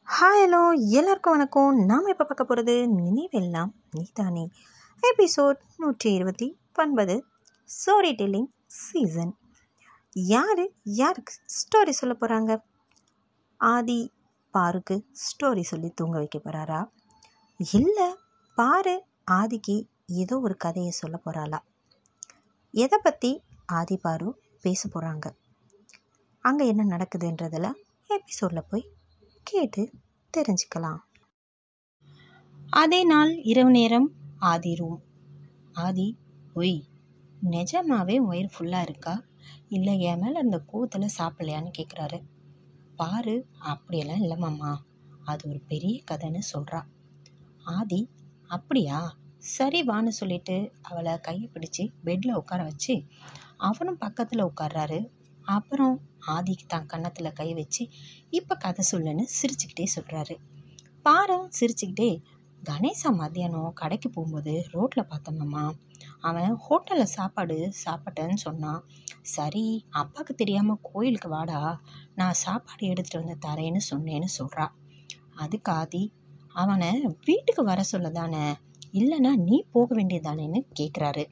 Hi hello எல்லாருக்கும் வணக்கம் நாம் இப்போ பார்க்க போகிறது நினைவெல்லாம் நீதானே எபிசோட் நூற்றி இருபத்தி ஒன்பது ஸ்டோரி டெல்லிங் சீசன் யார் யாருக்கு ஸ்டோரி சொல்ல போகிறாங்க ஆதி பாருக்கு ஸ்டோரி சொல்லி தூங்க வைக்க போகிறாரா இல்லை பாரு ஆதிக்கு ஏதோ ஒரு கதையை சொல்ல போகிறாளா எதை பற்றி ஆதி பாரு பேச போகிறாங்க அங்கே என்ன நடக்குதுன்றதில் எபிசோடில் போய் கேட்டு தெரிஞ்சுக்கலாம் அதே நாள் இரவு நேரம் ஆதி ரூம் ஆதி ஒய் நிஜமாவே வயிறு ஃபுல்லாக இருக்கா இல்லை என் மேலே இருந்த கோவத்தில் சாப்பிடலையான்னு கேட்குறாரு பாரு அப்படியெல்லாம் இல்லை மாமா அது ஒரு பெரிய கதைன்னு சொல்கிறா ஆதி அப்படியா சரி வான்னு சொல்லிட்டு அவளை கையை பிடிச்சி பெட்டில் உட்கார வச்சு அவனும் பக்கத்தில் உட்கார்றாரு அப்புறம் ஆதிக்கு தான் கன்னத்தில் கை வச்சு இப்போ கதை சொல்லுன்னு சிரிச்சுக்கிட்டே சொல்கிறாரு பாரு சிரிச்சுக்கிட்டே கணேசா மத்தியானம் கடைக்கு போகும்போது ரோட்டில் பார்த்தோம்மா அவன் ஹோட்டலில் சாப்பாடு சாப்பிட்டேன்னு சொன்னான் சரி அப்பாவுக்கு தெரியாமல் கோயிலுக்கு வாடா நான் சாப்பாடு எடுத்துகிட்டு வந்து தரேன்னு சொன்னேன்னு சொல்கிறா அதுக்கு ஆதி அவனை வீட்டுக்கு வர சொல்ல தானே இல்லைன்னா நீ போக வேண்டியதானேன்னு கேட்குறாரு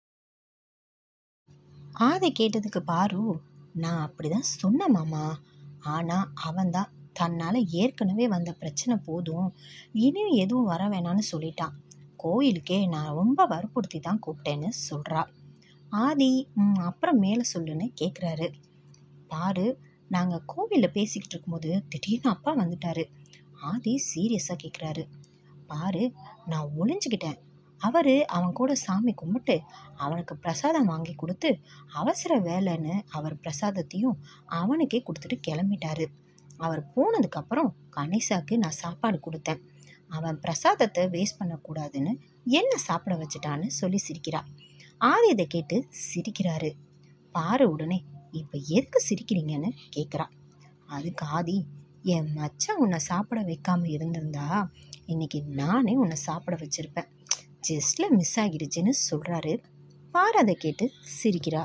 ஆதி கேட்டதுக்கு பாரு நான் அப்படிதான் சொன்னேன் மாமா ஆனால் அவன்தான் தன்னால் ஏற்கனவே வந்த பிரச்சனை போதும் இனியும் எதுவும் வர வேணான்னு சொல்லிட்டான் கோயிலுக்கே நான் ரொம்ப வற்புறுத்தி தான் கூப்பிட்டேன்னு சொல்கிறா ஆதி "ம், அப்புறம் மேலே சொல்லுன்னு கேட்குறாரு பாரு நாங்கள் கோவிலில் பேசிக்கிட்டு இருக்கும்போது திடீர்னு அப்பா வந்துட்டாரு ஆதி சீரியஸாக கேட்குறாரு பாரு நான் ஒளிஞ்சுக்கிட்டேன் அவர் அவன் கூட சாமி கும்பிட்டு அவனுக்கு பிரசாதம் வாங்கி கொடுத்து அவசர வேலைன்னு அவர் பிரசாதத்தையும் அவனுக்கே கொடுத்துட்டு கிளம்பிட்டாரு அவர் போனதுக்கப்புறம் கணேசாக்கு நான் சாப்பாடு கொடுத்தேன் அவன் பிரசாதத்தை வேஸ்ட் பண்ணக்கூடாதுன்னு என்ன சாப்பிட வச்சுட்டான்னு சொல்லி சிரிக்கிறா ஆதி இதை கேட்டு சிரிக்கிறாரு பாரு உடனே இப்போ எதுக்கு சிரிக்கிறீங்கன்னு கேட்குறா அதுக்கு ஆதி என் மச்சான் உன்னை சாப்பிட வைக்காம இருந்திருந்தா இன்னைக்கு நானே உன்னை சாப்பிட வச்சிருப்பேன் ஜஸ்ட்ல மிஸ் ஆகிடுச்சுன்னு சொல்றாரு பாரு அதை கேட்டு சிரிக்கிறா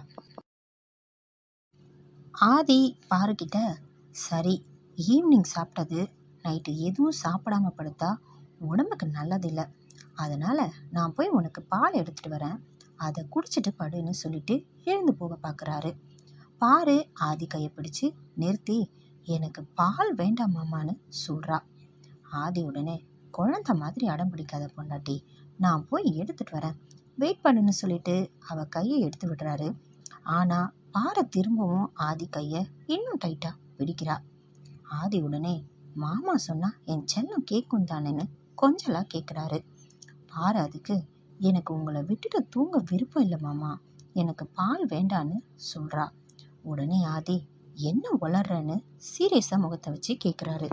ஆதி பாருக்கிட்ட சரி ஈவினிங் சாப்பிட்டது நைட்டு எதுவும் சாப்பிடாம படுத்தா உடம்புக்கு நல்லதில்லை அதனால நான் போய் உனக்கு பால் எடுத்துட்டு வரேன் அதை குடிச்சிட்டு படுன்னு சொல்லிட்டு எழுந்து போக பார்க்குறாரு பாரு ஆதி கையை பிடிச்சு நிறுத்தி எனக்கு பால் வேண்டாம் மாமான்னு சொல்றா ஆதி உடனே குழந்தை மாதிரி அடம் பிடிக்காத பொண்டாட்டி நான் போய் எடுத்துட்டு வரேன் வெயிட் பண்ணுன்னு சொல்லிட்டு அவ கையை எடுத்து விடுறாரு ஆனா பாறை திரும்பவும் ஆதி கையை இன்னும் டைட்டா பிடிக்கிறா ஆதி உடனே மாமா சொன்னா என் செல்லம் கேட்கும் தானேன்னு கொஞ்சலா கேட்குறாரு பாரு அதுக்கு எனக்கு உங்களை விட்டுட்டு தூங்க விருப்பம் இல்லை மாமா எனக்கு பால் வேண்டான்னு சொல்றா உடனே ஆதி என்ன உளர்றன்னு சீரியஸா முகத்தை வச்சு கேட்குறாரு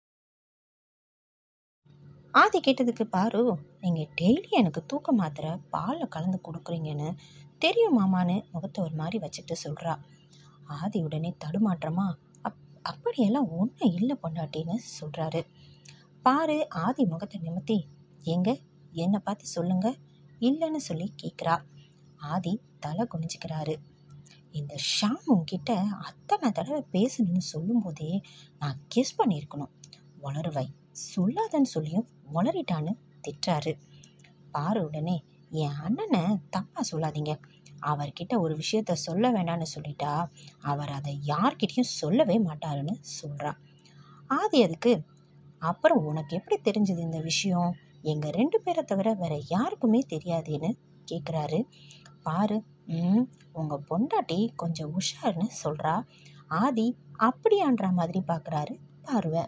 ஆதி கேட்டதுக்கு பாரு நீங்கள் டெய்லி எனக்கு தூக்க மாத்திரை பாலில் கலந்து கொடுக்குறீங்கன்னு தெரியும் மாமான்னு முகத்தை ஒரு மாதிரி வச்சுட்டு சொல்கிறா ஆதி உடனே தடுமாற்றமா அப் அப்படியெல்லாம் ஒன்றும் இல்லை பொண்டாட்டின்னு சொல்கிறாரு பாரு ஆதி முகத்தை நிமித்தி எங்க என்னை பார்த்து சொல்லுங்க இல்லைன்னு சொல்லி கேட்குறா ஆதி தலை குனிஞ்சுக்கிறாரு இந்த ஷாம் உன்கிட்ட அத்தனை தடவை பேசணும்னு சொல்லும்போதே நான் கெஸ் பண்ணியிருக்கணும் வளருவை சொல்லாதன்னு சொல்லியும் உளறிட்டான்னு திட்டுறாரு பாரு உடனே என் அண்ணனை தப்பா சொல்லாதீங்க அவர்கிட்ட ஒரு விஷயத்த சொல்ல வேண்டாம்னு சொல்லிட்டா அவர் அதை யார்கிட்டயும் சொல்லவே மாட்டாருன்னு சொல்றா ஆதி அதுக்கு அப்புறம் உனக்கு எப்படி தெரிஞ்சது இந்த விஷயம் எங்க ரெண்டு பேரை தவிர வேற யாருக்குமே தெரியாதுன்னு கேக்குறாரு பாரு ம் உங்க பொண்டாட்டி கொஞ்சம் உஷார்னு சொல்றா ஆதி அப்படியான்ற மாதிரி பார்க்கறாரு பார்வை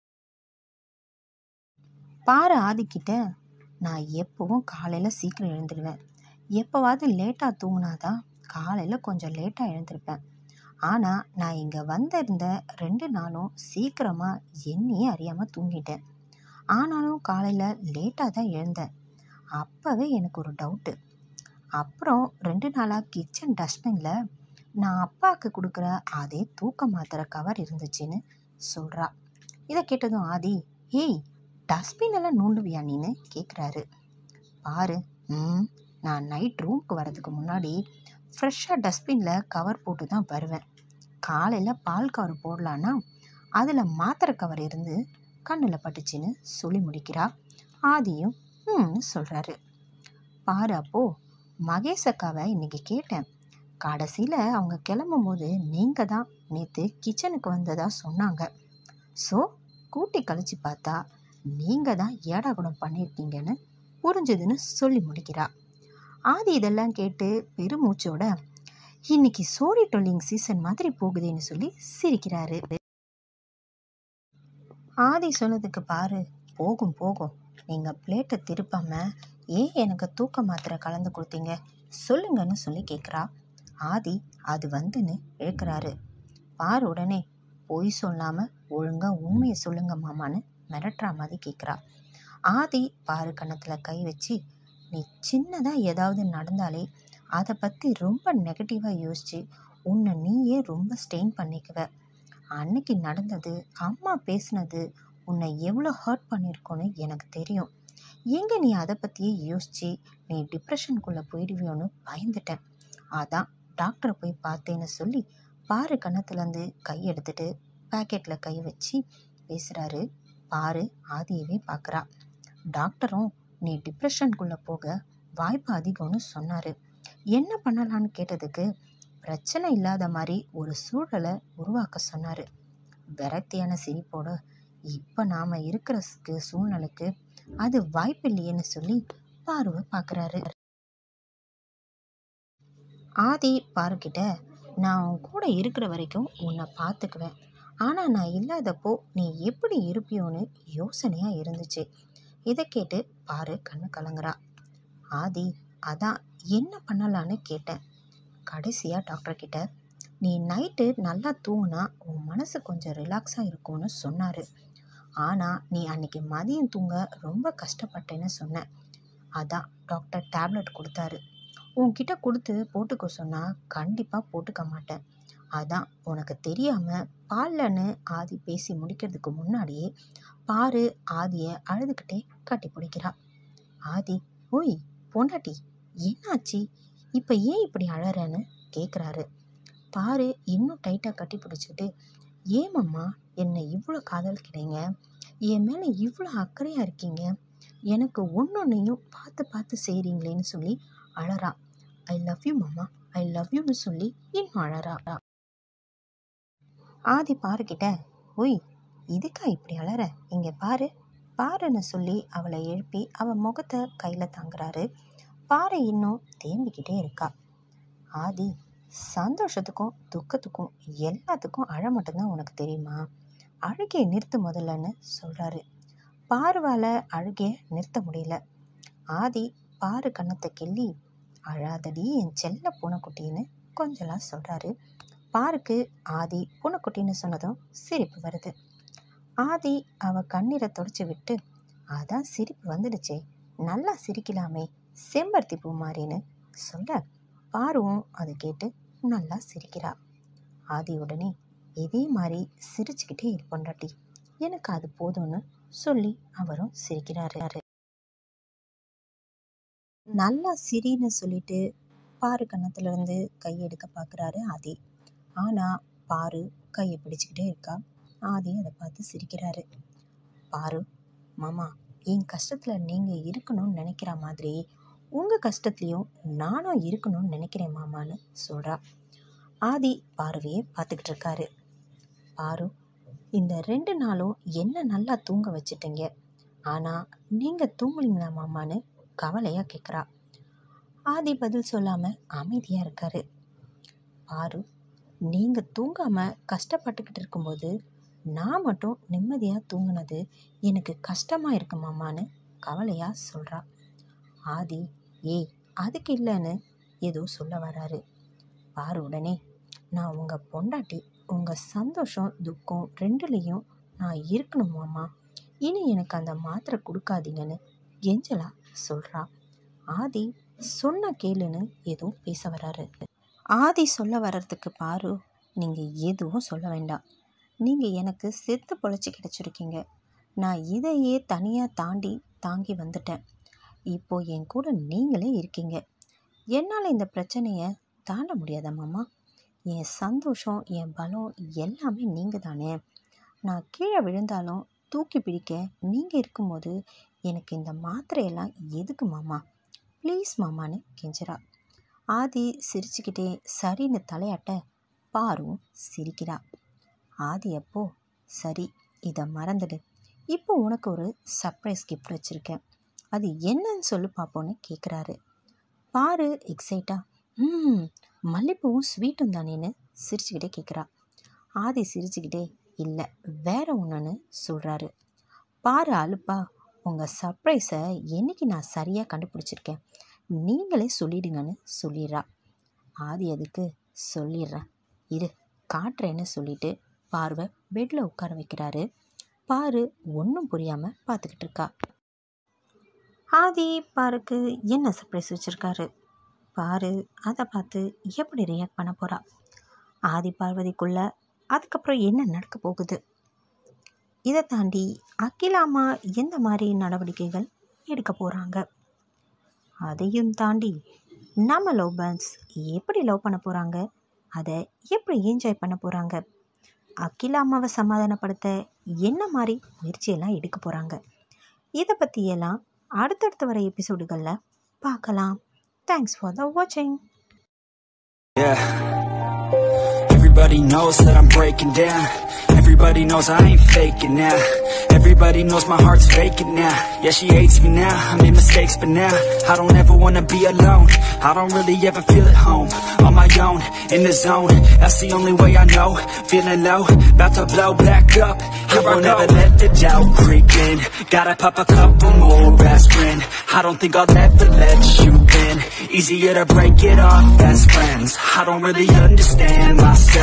பாரு ஆதிக்கிட்ட நான் எப்பவும் காலையில் சீக்கிரம் எழுந்துடுவேன் எப்போவாவது லேட்டாக தூங்கினாதான் காலையில் கொஞ்சம் லேட்டாக எழுந்திருப்பேன் ஆனால் நான் இங்கே வந்திருந்த ரெண்டு நாளும் சீக்கிரமாக என்னையே அறியாமல் தூங்கிட்டேன் ஆனாலும் காலையில் லேட்டாக தான் எழுந்தேன் அப்போவே எனக்கு ஒரு டவுட்டு அப்புறம் ரெண்டு நாளாக கிச்சன் டஸ்ட்பினில் நான் அப்பாவுக்கு கொடுக்குற அதே தூக்க மாத்திரை கவர் இருந்துச்சுன்னு சொல்கிறா இதை கேட்டதும் ஆதி ஏய் டஸ்ட்பின் எல்லாம் நோண்டுவியா நீன்னு கேட்குறாரு பாரு ம் நான் நைட் ரூமுக்கு வரதுக்கு முன்னாடி ஃப்ரெஷ்ஷாக டஸ்ட்பினில் கவர் போட்டு தான் வருவேன் காலையில் பால் கவர் போடலான்னா அதில் மாத்திரை கவர் இருந்து கண்ணில் பட்டுச்சுன்னு சொல்லி முடிக்கிறா ஆதியும் ம் சொல்கிறாரு பாரு அப்போ மகேஷ் அக்காவை இன்னைக்கு கேட்டேன் கடைசியில் அவங்க கிளம்பும்போது நீங்கள் தான் நேற்று கிச்சனுக்கு வந்ததா சொன்னாங்க ஸோ கூட்டி கழிச்சு பார்த்தா நீங்கள் தான் ஏடாகுடம் பண்ணியிருக்கீங்கன்னு புரிஞ்சுதுன்னு சொல்லி முடிக்கிறா ஆதி இதெல்லாம் கேட்டு பெருமூச்சோட இன்னைக்கு சோடி டொல்லிங் சீசன் மாதிரி போகுதுன்னு சொல்லி சிரிக்கிறாரு ஆதி சொன்னதுக்கு பாரு போகும் போகும் நீங்கள் பிளேட்டை திருப்பாம ஏன் எனக்கு தூக்க மாத்திரை கலந்து கொடுத்தீங்க சொல்லுங்கன்னு சொல்லி கேட்குறா ஆதி அது வந்துன்னு இழுக்கிறாரு பாரு உடனே பொய் சொல்லாமல் ஒழுங்காக உண்மையை சொல்லுங்க மாமான்னு மிரட்டுற மாதிரி கேட்குறா ஆதி பாரு கன்னத்தில் கை வச்சு நீ சின்னதாக ஏதாவது நடந்தாலே அதை பற்றி ரொம்ப நெகட்டிவாக யோசிச்சு உன்னை நீயே ரொம்ப ஸ்டெயின் பண்ணிக்குவ அன்னைக்கு நடந்தது அம்மா பேசுனது உன்னை எவ்வளோ ஹர்ட் பண்ணியிருக்கோன்னு எனக்கு தெரியும் எங்கே நீ அதை பற்றியே யோசிச்சு நீ டிப்ரெஷனுக்குள்ளே போயிடுவியோன்னு பயந்துட்டேன் அதான் டாக்டரை போய் பார்த்தேன்னு சொல்லி பாரு கன்னத்துலேருந்து கை எடுத்துட்டு பேக்கெட்டில் கை வச்சு பேசுகிறாரு பாரு ஆதியவே பார்க்குறா டாக்டரும் நீ டிப்ரெஷனுக்குள்ளே போக வாய்ப்பு அதிகம்னு சொன்னார் என்ன பண்ணலான்னு கேட்டதுக்கு பிரச்சனை இல்லாத மாதிரி ஒரு சூழலை உருவாக்க சொன்னார் விரக்தியான சிரிப்போட இப்போ நாம் இருக்கிற ஸ்- சூழ்நிலைக்கு அது வாய்ப்பு இல்லையேன்னு சொல்லி பார்வை பார்க்குறாரு ஆதி பாருக்கிட்ட நான் உன் கூட இருக்கிற வரைக்கும் உன்னை பார்த்துக்குவேன் ஆனால் நான் இல்லாதப்போ நீ எப்படி இருப்பியோன்னு யோசனையாக இருந்துச்சு இதை கேட்டு பாரு கண்ணு கலங்குறா ஆதி அதான் என்ன பண்ணலான்னு கேட்டேன் கடைசியாக டாக்டர் கிட்ட நீ நைட்டு நல்லா தூங்குனா உன் மனசு கொஞ்சம் ரிலாக்ஸாக இருக்கும்னு சொன்னார் ஆனால் நீ அன்னைக்கு மதியம் தூங்க ரொம்ப கஷ்டப்பட்டேன்னு சொன்னேன் அதான் டாக்டர் டேப்லெட் கொடுத்தாரு உன்கிட்ட கொடுத்து போட்டுக்க சொன்னால் கண்டிப்பாக போட்டுக்க மாட்டேன் அதான் உனக்கு தெரியாமல் பால்லன்னு ஆதி பேசி முடிக்கிறதுக்கு முன்னாடியே பாரு ஆதியை அழுதுகிட்டே கட்டி பிடிக்கிறா ஆதி ஓய் பொண்டாட்டி என்னாச்சு இப்போ ஏன் இப்படி அழறன்னு கேட்குறாரு பாரு இன்னும் டைட்டாக கட்டி பிடிச்சிக்கிட்டு ஏமம்மா என்னை இவ்வளோ காதலிக்கிறீங்க என் மேலே இவ்வளோ அக்கறையாக இருக்கீங்க எனக்கு ஒன்றொன்னையும் பார்த்து பார்த்து செய்கிறீங்களேன்னு சொல்லி அழறா I love you mamma I love யூன்னு சொல்லி இன்னும் அழறா ஆதி பாருக்கிட்ட ஒய் இதுக்கா இப்படி அழற இங்கே பாரு பாருன்னு சொல்லி அவளை எழுப்பி அவள் முகத்தை கையில் தாங்குறாரு பாரு இன்னும் தேம்பிக்கிட்டே இருக்கா ஆதி சந்தோஷத்துக்கும் துக்கத்துக்கும் எல்லாத்துக்கும் அழ மட்டும்தான் உனக்கு தெரியுமா அழுகையை நிறுத்து முதல்லன்னு சொல்கிறாரு பார்வால அழுகையை நிறுத்த முடியல ஆதி பாரு கன்னத்தை கிள்ளி அழாதடி என் செல்ல பூனைக்குட்டின்னு கொஞ்சலாம் சொல்கிறாரு பாருக்கு ஆதி பூனைக்குட்டின்னு சொன்னதும் சிரிப்பு வருது ஆதி அவ கண்ணீரை தொடச்சி விட்டு அதான் சிரிப்பு வந்துடுச்சே நல்லா சிரிக்கலாமே செம்பருத்தி பூ மாதிரின்னு சொல்ல பாருவும் அதை கேட்டு நல்லா சிரிக்கிறா ஆதி உடனே இதே மாதிரி சிரிச்சுக்கிட்டே இருப்பொண்டாட்டி எனக்கு அது போதும்னு சொல்லி அவரும் சிரிக்கிறாரு நல்லா சிரின்னு சொல்லிட்டு பாரு கன்னத்துல இருந்து கையெடுக்க பார்க்குறாரு ஆதி ஆனால் பாரு கையை பிடிச்சிக்கிட்டே இருக்கா ஆதி அதை பார்த்து சிரிக்கிறாரு பாரு மாமா என் கஷ்டத்தில் நீங்கள் இருக்கணும்னு நினைக்கிற மாதிரி உங்கள் கஷ்டத்துலேயும் நானும் இருக்கணும்னு நினைக்கிறேன் மாமான்னு சொல்கிறா ஆதி பார்வையை பார்த்துக்கிட்டு இருக்காரு பாரு இந்த ரெண்டு நாளும் என்ன நல்லா தூங்க வச்சிட்டீங்க ஆனால் நீங்கள் தூங்குலீங்களா மாமான்னு கவலையாக கேட்குறா ஆதி பதில் சொல்லாமல் அமைதியாக இருக்காரு பாரு நீங்கள் தூங்காமல் கஷ்டப்பட்டுக்கிட்டு இருக்கும்போது நான் மட்டும் நிம்மதியாக தூங்குனது எனக்கு கஷ்டமாக இருக்கு மாமான்னு கவலையாக சொல்கிறா ஆதி ஏய் அதுக்கு இல்லைன்னு ஏதோ சொல்ல வராரு பாரு உடனே நான் உங்கள் பொண்டாட்டி உங்கள் சந்தோஷம் துக்கம் ரெண்டுலேயும் நான் இருக்கணும் மாமா இனி எனக்கு அந்த மாத்திரை கொடுக்காதீங்கன்னு கெஞ்சலா சொல்கிறா ஆதி சொன்ன கேளுன்னு ஏதோ பேச வராரு ஆதி சொல்ல வர்றதுக்கு பாரு நீங்கள் எதுவும் சொல்ல வேண்டாம் நீங்கள் எனக்கு செத்து பொழைச்சி கிடச்சிருக்கீங்க நான் இதையே தனியாக தாண்டி தாங்கி வந்துட்டேன் இப்போ என் கூட நீங்களே இருக்கீங்க என்னால் இந்த பிரச்சனையை தாண்ட முடியாதா மாமா என் சந்தோஷம் என் பலம் எல்லாமே நீங்கள் தானே நான் கீழே விழுந்தாலும் தூக்கி பிடிக்க நீங்கள் இருக்கும்போது எனக்கு இந்த மாத்திரையெல்லாம் எதுக்கு மாமா ப்ளீஸ் மாமான்னு கெஞ்சுறா ஆதி சிரிச்சுக்கிட்டே சரின்னு தலையாட்ட பாரும் சிரிக்கிறா ஆதி அப்போ சரி இதை மறந்துடு இப்போ உனக்கு ஒரு சர்ப்ரைஸ் கிஃப்ட் வச்சுருக்கேன் அது என்னன்னு சொல்லி பார்ப்போன்னு கேட்குறாரு பாரு எக்ஸைட்டா ம் மல்லிப்பூவும் ஸ்வீட்டும் தானேன்னு சிரிச்சுக்கிட்டே கேட்குறா ஆதி சிரிச்சுக்கிட்டே இல்லை வேற ஒன்றுன்னு சொல்கிறாரு பாரு அலுப்பா உங்கள் சர்ப்ரைஸை என்னைக்கு நான் சரியாக கண்டுபிடிச்சிருக்கேன் நீங்களே சொல்லிடுங்கன்னு சொல்லிடுறா ஆதி அதுக்கு சொல்லிடுறேன் இரு காட்டுறேன்னு சொல்லிட்டு பார்வை பெட்டில் உட்கார வைக்கிறாரு பாரு ஒன்றும் புரியாமல் பார்த்துக்கிட்டு இருக்கா ஆதி பாருக்கு என்ன சர்ப்ரைஸ் வச்சுருக்காரு பாரு அதை பார்த்து எப்படி ரியாக்ட் பண்ண போகிறா ஆதி பார்வதிக்குள்ள அதுக்கப்புறம் என்ன நடக்க போகுது இதை தாண்டி அகிலாமா எந்த மாதிரி நடவடிக்கைகள் எடுக்க போகிறாங்க அதையும் தாண்டி நம்ம லவ் பேர்ட்ஸ் எப்படி லவ் பண்ண போகிறாங்க அதை எப்படி என்ஜாய் பண்ண போகிறாங்க அகிலாமாவை சமாதானப்படுத்த என்ன மாதிரி முயற்சியெல்லாம் எடுக்க போகிறாங்க இதை பற்றியெல்லாம் அடுத்தடுத்து வர எபிசோடுகளில் பார்க்கலாம் தேங்க்ஸ் ஃபார் த வாட்சிங் Yeah. Everybody knows that I'm breaking down. Everybody knows I ain't faking now. Everybody knows my heart's faking now. Yeah, she hates me now. I made mistakes, but now I don't ever wanna be alone. I don't really ever feel at home. On my own, in the zone. That's the only way I know. Feeling low, about to blow back up. I won't ever let the doubt creep in. Gotta pop a couple more aspirin. I don't think I'll ever let you in. Easier to break it off best friends. I don't really understand myself.